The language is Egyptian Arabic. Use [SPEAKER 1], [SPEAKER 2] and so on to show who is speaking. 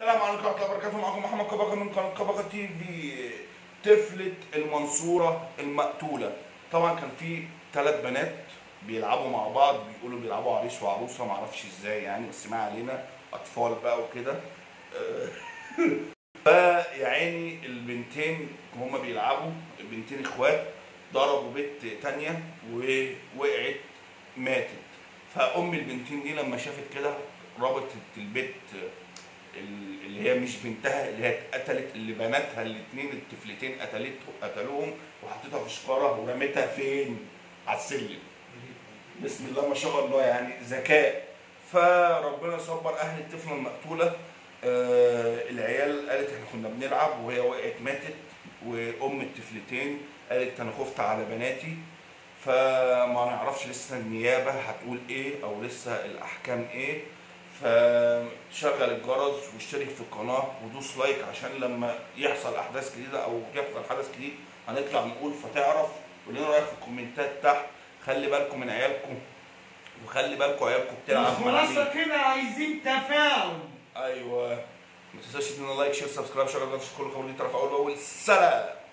[SPEAKER 1] السلام عليكم ورحمه الله وبركاته معكم محمد كبكه من قناه كبكه تي في طفله المنصوره المقتوله طبعا كان في ثلاث بنات بيلعبوا مع بعض بيقولوا بيلعبوا عريس وعروسه معرفش ازاي يعني بس ما علينا اطفال بقى وكده فيا عيني البنتين هما بيلعبوا البنتين اخوات ضربوا بنت تانية ووقعت ماتت فام البنتين دي لما شافت كده ربطت البت اللي هي مش بنتها اللي هي اتقتلت اللي بناتها الاثنين الطفلتين قتلته قتلوهم وحطيتها في شكاره ورميتها فين؟ على السلم. بسم الله ما شاء الله يعني ذكاء فربنا صبر اهل الطفله المقتوله آه العيال قالت احنا كنا بنلعب وهي وقعت ماتت وام الطفلتين قالت انا خفت على بناتي فما نعرفش لسه النيابه هتقول ايه او لسه الاحكام ايه فشغل الجرس واشترك في القناه ودوس لايك عشان لما يحصل احداث جديده او يحصل حدث جديد هنطلع نقول فتعرف قول لنا رايك في الكومنتات تحت خلي بالكم من عيالكم وخلي بالكم عيالكم بتلعب مع
[SPEAKER 2] الخلاصه
[SPEAKER 1] مين
[SPEAKER 2] كده عايزين تفاعل
[SPEAKER 1] ايوه ما تنساش تدينا لايك شير سبسكرايب شغل الجرس كل خبر دي تعرف اول باول سلام